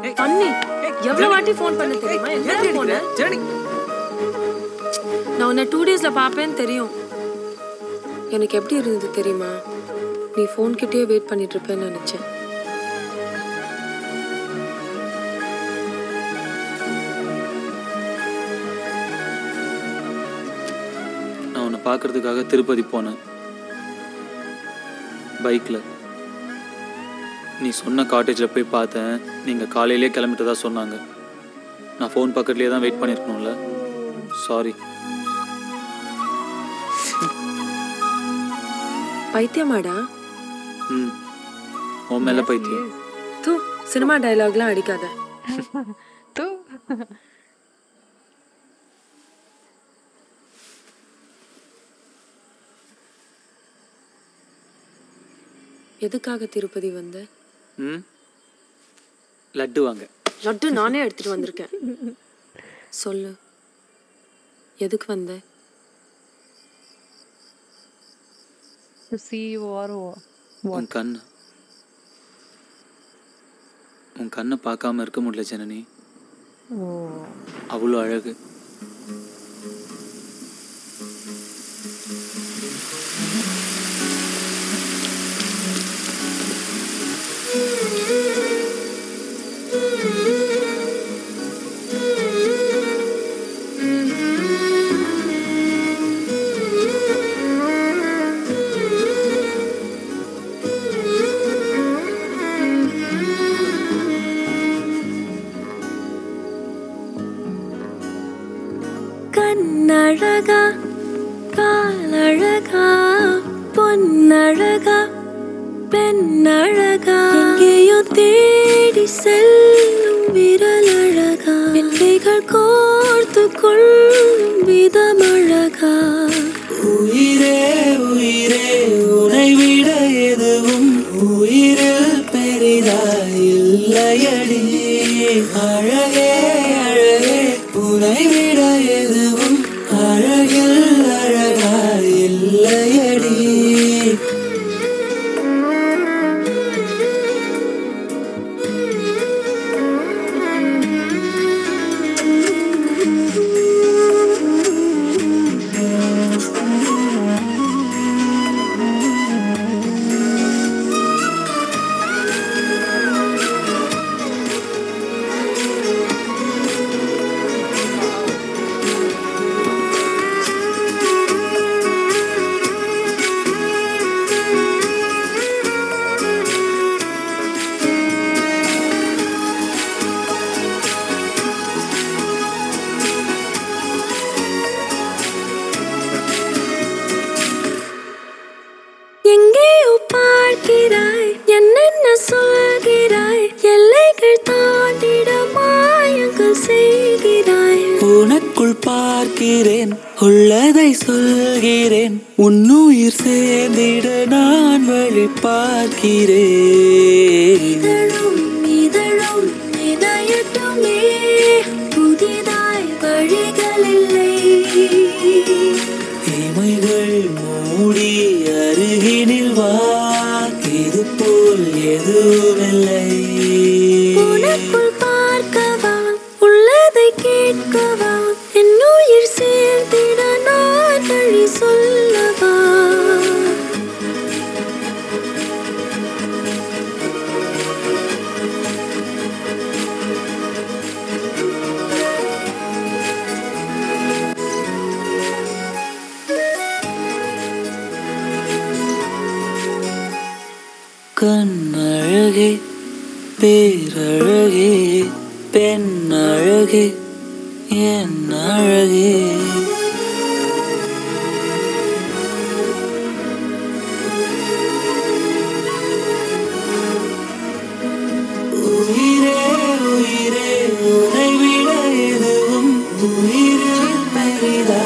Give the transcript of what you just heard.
பண்ணி எவ்வளவு வாட்டி ஃபோன் பண்ண தெரியுமா என்ன போன ஜனனி நான் உன்னை டூ டேஸ்ல பாப்பேன்னு தெரியும் எனக்கு எப்படி இருந்தது தெரியுமா நீ ஃபோன் கிட்டயே வெயிட் பண்ணிட்டு இருப்பேன்னு நினைச்சேன் நான் உன்னை பார்க்கறதுக்காக திருப்பதி போனேன் பைக்கில் நீ சொன்ன காட்டேஜில் போய் பார்த்தேன் நீங்கள் காலையிலே கிளம்பிட்டதா சொன்னாங்க நான் ஃபோன் பக்கத்துலேயே தான் வெயிட் பண்ணியிருக்கணும்ல சாரி பைத்தியமாடா ம் உன் மேலே பைத்தியம் தூ சினிமா டயலாக்லாம் அடிக்காத தூ எதுக்காக திருப்பதி வந்த ம் லட்டு வாங்க லட்டு நானே எடுத்துட்டு வந்திருக்கேன் சொல்லு எதுக்கு வந்த to see you or what? உன் கண் உன் கண்ணை பார்க்காம இருக்க முடியல ஜனனி Oh. அவ்வளோ அழகு கண்ணழகா காலழகா பொன்னழகா பெண்ணழகா எங்கேயோ தேடி செல்லும் விரலழகா என் கைகள் கோர்த்து கொள்ளும் விதமழகா உயிரே உயிரே உனை விட எதுவும் உயிரில் பெரிதாய் இல்லையடி அழகே அழகே உனை விட எதுவும் அழகில் அழகாய் இல்லையடி எங்கேயோ பார்க்கிறாய் என்னென்ன சொல்கிறாய் எல்லைகள் தாண்டிட மாயங்கள் செய்கிறாய் உனக்குள் பார்க்கிறேன் உள்ளதை சொல்கிறேன் உன்னுயிர் சேர்ந்திட நான் வழி பார்க்கிறேன் இதழும் இதழும் இணையட்டுமே புதிதாய் வழிகள் இல்லை இமைகள் மூடி அருகினில் வா இது போல் எதுவுமில்லை உனக்குள் பார்க்கவா உள்ளதை கேட்கவா என் உயிர் சேர்ந்திட நான் வழி சொல்லவா கண்ணழகே பேரழகே பெண்ணழகே என் அழகே உயிரே உயிரே உனை விட எதுவும் உயிரில் பெரிதா